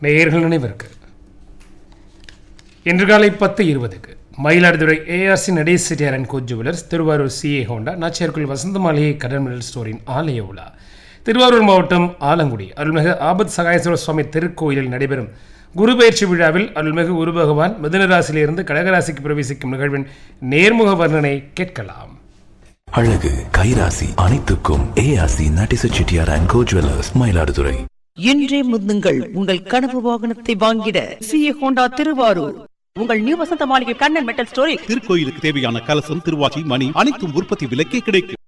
நேயர்கள் நினைவிற்கு இன்று காலை பத்து இருபதுக்கு Mayiladuthurai ARC Natesh Chettiar and co jewellers Tiruvarur CA Honda நாச்சியார்குள் வசந்த மாளிகை கடல் மிடல் ஸ்டோரின் ஆலய உலா திருவாரூர் மாவட்டம் ஆலங்குடி அருள்மிகு ஆபத் சகாயேஸ்வர சுவாமி திருக்கோயிலில் நடைபெறும் குரு பயிற்சி விழாவில் அருள்மிகு குரு பகவான் மிதுனராசியிலிருந்து கடகராசிக்கு பிரவேசிக்கும் நிகழ்வின் நேர்முக வர்ணனை கேட்கலாம் அழகு கைராசி அனைத்துக்கும் ஏஆசி நட்டிச Chettiar and co jewellers Mayiladuthurai இன்றே முந்துங்கள் உங்கள் கனவு வாகனத்தை வாங்கிட சிஏ ஹோண்டா திருவாரூர் உங்கள் நியூ வசந்த மாளிகை கண்ணன் மெட்டல் ஸ்டோரி திருக்கோயிலுக்கு தேவையான கலசம் திருவாச்சி மணி அனைத்தும் உற்பத்தி விலைக்கே கிடைக்கும்